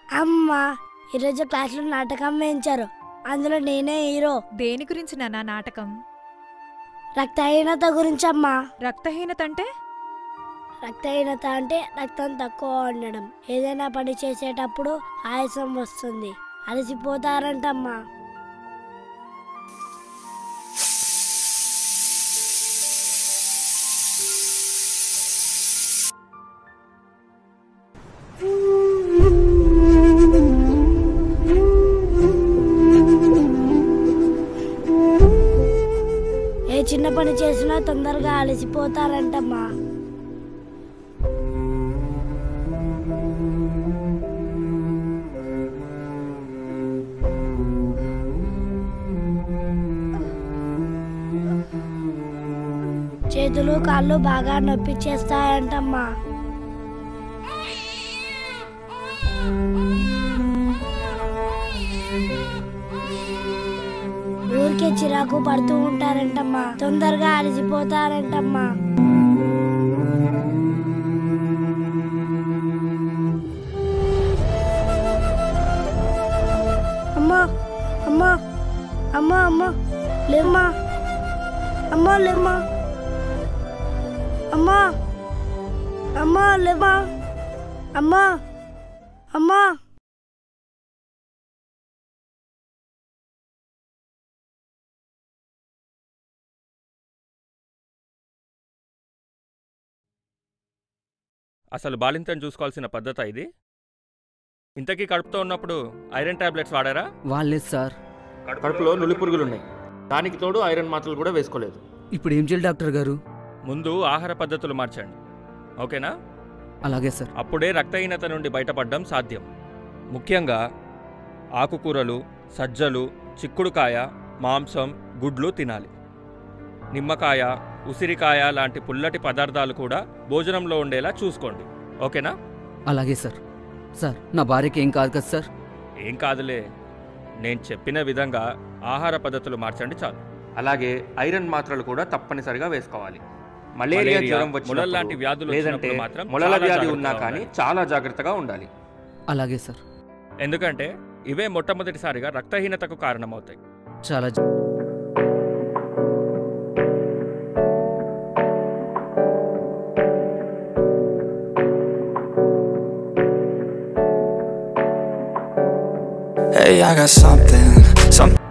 అమ్మ ఈరోజు క్లాస్లో నాటకం వేయించారు అందులో నేనే హీరో దేని గురించి నాన్న నాటకం రక్తహీనత గురించి అమ్మా రక్తహీనత అంటే రక్తహీనత అంటే రక్తం తక్కువ ఉండడం ఏదైనా పని చేసేటప్పుడు ఆయాసం వస్తుంది అలసిపోతారంటమ్మా ఏ చిన్న పని చేసినా తొందరగా అలసిపోతారంటమ్మా చేతులు కాళ్ళు బాగా నొప్పి చేస్తాయంటమ్మా ఊరికే చిరాకు పడుతూ ఉంటారంటమ్మా తొందరగా అలసిపోతారంటమ్మా అమ్మా అమ్మా అమ్మా అమ్మా లేమ్మా అమ్మా లేమ్మా అమ్మా అమ్మా లేమ్మా అమ్మా అమ్మా అసలు బాలింతను చూసుకోవాల్సిన పద్ధత ఇది ఇంతకీ కడుపుతో ఉన్నప్పుడు ఐరన్ టాబ్లెట్స్ వాడారా వాళ్ళే సార్ కడుపులో నులి పురుగులున్నాయి దానికి తోడు ఐరన్ మాత్రలు కూడా వేసుకోలేదు ఇప్పుడు ఏం చేయాలి డాక్టర్ గారు ముందు ఆహార పద్ధతులు మార్చండి ఓకేనా అలాగే సార్ అప్పుడే రక్తహీనత నుండి బయటపడడం సాధ్యం ముఖ్యంగా ఆకుకూరలు సజ్జలు చిక్కుడుకాయ మాంసం గుడ్లు తినాలి నిమ్మకాయ ఉసిరికాయ లాంటి పుల్లటి పదార్థాలు కూడా భోజనంలో ఉండేలా చూసుకోండి ఓకేనా అలాగే సార్ సార్ నా భార్యకి ఏం కాదు కదా సార్ ఏం కాదులే నేను చెప్పిన విధంగా ఆహార పద్ధతులు మార్చండి చాలు అలాగే ఐరన్ మాత్రలు కూడా తప్పనిసరిగా వేసుకోవాలి మలేరియా, మలేరియా జ్వరం ములల్ లాంటి వ్యాధులు వచ్చినప్పుడు లేదంటే వచ్చినప్పుడు మాత్రం మొలల చాలా వ్యాధి జాగ్రత్తగా ఉన్నా కానీ ఉండాలి. చాలా జాగ్రత్తగా ఉండాలి అలాగే సార్ ఎందుకంటే ఇవే మొట్టమొదటిసారిగా రక్తహీనతకు కారణమవుతాయి చాలా జ- Hey, I got something, something